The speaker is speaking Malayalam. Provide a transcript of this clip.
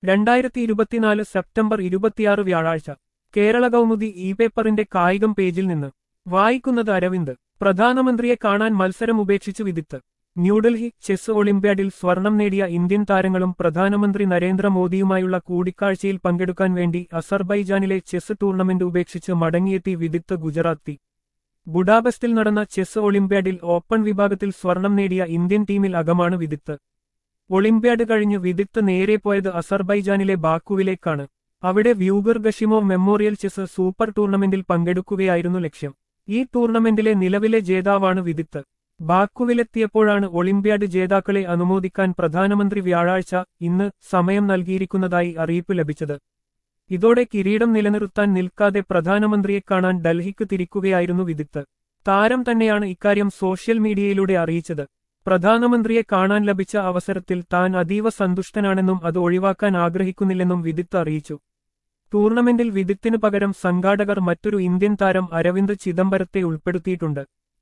രണ്ടായിരത്തി ഇരുപത്തിനാല് സെപ്റ്റംബർ ഇരുപത്തിയാറ് വ്യാഴാഴ്ച കേരള കൗമുദി ഇ പേപ്പറിന്റെ കായികം പേജിൽ നിന്ന് വായിക്കുന്നത് അരവിന്ദ് പ്രധാനമന്ത്രിയെ കാണാൻ മത്സരം ഉപേക്ഷിച്ചു വിദിത്ത് ന്യൂഡൽഹി ചെസ് ഒളിമ്പ്യാഡിൽ സ്വർണം നേടിയ ഇന്ത്യൻ താരങ്ങളും പ്രധാനമന്ത്രി നരേന്ദ്രമോദിയുമായുള്ള കൂടിക്കാഴ്ചയിൽ പങ്കെടുക്കാൻ വേണ്ടി അസർബൈജാനിലെ ചെസ് ടൂർണമെന്റ് ഉപേക്ഷിച്ച് മടങ്ങിയെത്തി വിദിത്ത് ഗുജറാത്തി ബുഡാപെസ്റ്റിൽ നടന്ന ചെസ് ഒളിമ്പ്യാഡിൽ ഓപ്പൺ വിഭാഗത്തിൽ സ്വർണം നേടിയ ഇന്ത്യൻ ടീമിൽ അകമാണ് വിദിത്ത് ഒളിമ്പ്യാഡ് കഴിഞ്ഞ് വിദിത്ത് നേരെ പോയത് അസർബൈജാനിലെ ബാക്കുവിലേക്കാണ് അവിടെ Vugar Gashimov memorial chess super ടൂർണമെന്റിൽ പങ്കെടുക്കുകയായിരുന്നു ലക്ഷ്യം ഈ ടൂർണമെന്റിലെ നിലവിലെ ജേതാവാണ് വിദിത്ത് ബാക്കുവിലെത്തിയപ്പോഴാണ് ഒളിമ്പ്യാഡ് ജേതാക്കളെ അനുമോദിക്കാൻ പ്രധാനമന്ത്രി വ്യാഴാഴ്ച ഇന്ന് സമയം നൽകിയിരിക്കുന്നതായി അറിയിപ്പ് ലഭിച്ചത് ഇതോടെ കിരീടം നിലനിർത്താൻ നിൽക്കാതെ പ്രധാനമന്ത്രിയെ കാണാൻ ഡൽഹിക്ക് തിരിക്കുകയായിരുന്നു വിദിത്ത് താരം തന്നെയാണ് ഇക്കാര്യം സോഷ്യൽ മീഡിയയിലൂടെ അറിയിച്ചത് പ്രധാനമന്ത്രിയെ കാണാൻ ലഭിച്ച അവസരത്തിൽ താൻ അതീവ സന്തുഷ്ടനാണെന്നും അത് ഒഴിവാക്കാൻ ആഗ്രഹിക്കുന്നില്ലെന്നും വിദിത്ത് അറിയിച്ചു ടൂർണമെന്റിൽ വിദിത്തിനു പകരം സംഘാടകർ മറ്റൊരു ഇന്ത്യൻ താരം അരവിന്ദ് ചിദംബരത്തെ ഉൾപ്പെടുത്തിയിട്ടുണ്ട്